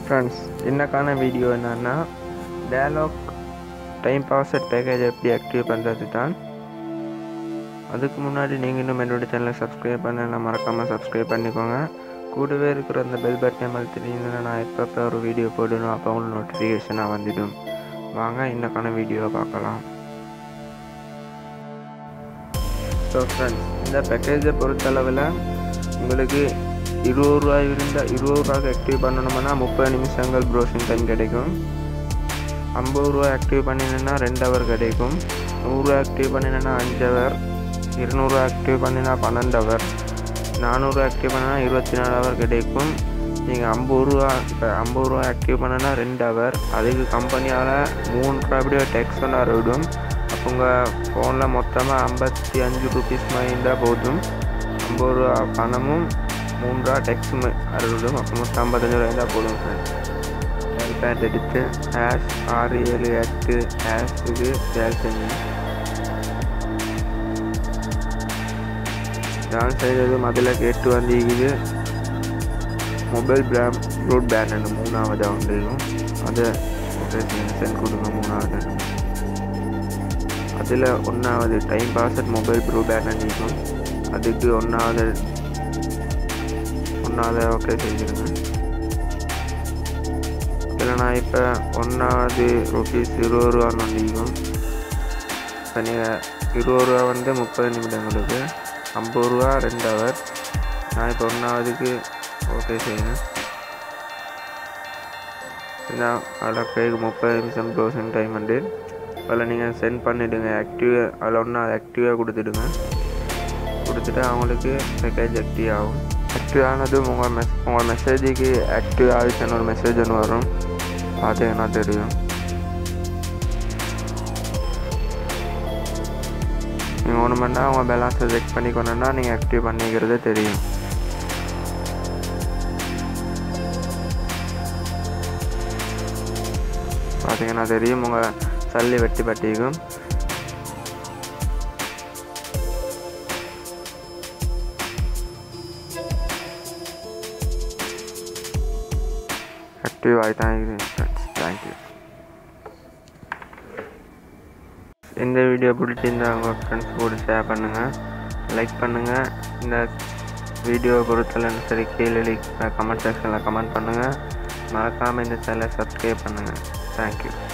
friends இன்னக்கான video என்னன்னா Dialog time pass package எப்படி ஆக்டிவ் பண்ணுறது தான் அதுக்கு முன்னாடி நீங்கள் இன்னும் என்னோட சேனலை சப்ஸ்கிரைப் பண்ணல மறக்காமல் சப்ஸ்கிரைப் பண்ணிக்கோங்க கூடவே இருக்கிற அந்த பெல் பட்டனை மறுத்துட்டீங்கன்னா நான் எப்பப்போ ஒரு வீடியோ போடணும் அப்போ உங்களுக்கு நோட்டிஃபிகேஷனாக வந்துடும் வாங்க இன்னக்கான வீடியோவை பார்க்கலாம் ஸோ ஃப்ரெண்ட்ஸ் இந்த பேக்கேஜை பொறுத்தளவில் உங்களுக்கு இருபது ரூபாய் இருந்தால் இருபது ரூபாய்க்கு ஆக்டிவ் பண்ணணும்னா முப்பது நிமிஷங்கள் ப்ரௌசிங் டைம் கிடைக்கும் ஐம்பது ரூபா ஆக்டிவ் பண்ணினா ரெண்டு ஹவர் கிடைக்கும் நூறுரூவா ஆக்டிவ் பண்ணினா அஞ்சு ஹவர் இருநூறுவா ஆக்டிவ் பண்ணினா பன்னெண்டு ஹவர் நானூறு ஆக்டிவ் பண்ணினா இருபத்தி நாலு ஹவர் கிடைக்கும் நீங்கள் ஐம்பது ரூபா இப்போ ஐம்பது ரூபா ஆக்டிவ் பண்ணினா ரெண்டு ஹவர் அதுக்கு கம்பெனியால் மூணு ரூபா அப்படியே டேக்ஸ் ஒன்று விடும் அப்போ உங்கள் ஃபோனில் மொத்தமாக ஐம்பத்தி அஞ்சு ருபீஸ் மாதிரி இருந்தால் போதும் ஐம்பது ரூபா பணமும் மூணு ரூபா டெக்ஸும் அறுபடும் அப்போ மொத்தம் ஐம்பத்தஞ்சு ரூபா இருந்தால் போதும் சார் பேட் எடுத்து ஹேஷ் ஆறு ஏழு எட்டு ஹேஷ் இது வேலை செஞ்சு நான் செய்தது முதல்ல கேட்டு வந்திருக்குது மொபைல் பிராண்ட் ப்ரூட் பேண்ட் மூணாவது வந்துடும் அதை சென்ட் கொடுங்க மூணாவது அதில் ஒன்றாவது time pass mobile broadband இருக்கும் அதுக்கு ஒன்றாவது ஒன்றாவது ஓகே செஞ்சுருங்க இதில் நான் இப்போ ஒன்றாவது ருபீஸ் இருபது ரூபான்னு வந்துக்கும் இப்போ நீங்கள் இருபது ரூபா வந்து முப்பது நிமிடங்களுக்கு ஐம்பது ரூபா ரெண்டு ஹவர் நான் இப்போ ஒன்றாவதுக்கு ஓகே செய்யணும் நான் அதில் பேருக்கு முப்பது நிமிஷம் க்ளோசிங் டைம் வந்து அதில் நீங்கள் சென்ட் பண்ணிவிடுங்க ஆக்டிவ் அதில் ஒன்று அதை ஆக்டிவாக கொடுத்துடுங்க கொடுத்துட்டு அவங்களுக்கு பேக்கேஜ் ஆக்டிவ் ஆகும் ஆக்டிவ் ஆனதும் உங்கள் மெஸ் உங்கள் மெசேஜுக்கு ஆக்டிவ் ஆகிடுச்சுன்னு ஒரு மெசேஜ் ஒன்று வரும் பார்த்தீங்கன்னா தெரியும் நீங்கள் ஒன்று பண்ணால் உங்கள் பேலன்ஸை செக் பண்ணிக்கணுன்னா நீங்கள் ஆக்டிவ் பண்ணிக்கிறது தெரியும் பார்த்தீங்கன்னா தெரியும் உங்கள் சல்லி வெட்டி பட்டிக்கும் ஆக்டிவ் ஆகிட்டான் இருக்குது ஃப்ரெண்ட்ஸ் தேங்க்யூ இந்த வீடியோ பிடிச்சிருந்தா உங்கள் ஃப்ரெண்ட்ஸ் கூட ஷேர் பண்ணுங்கள் லைக் பண்ணுங்கள் இந்த வீடியோ பொறுத்தலன்னு சரி கீழே கமெண்ட் செக்ஷனில் கமெண்ட் பண்ணுங்கள் மறக்காமல் இந்த சேனலை சப்ஸ்கிரைப் பண்ணுங்கள் தேங்க்யூ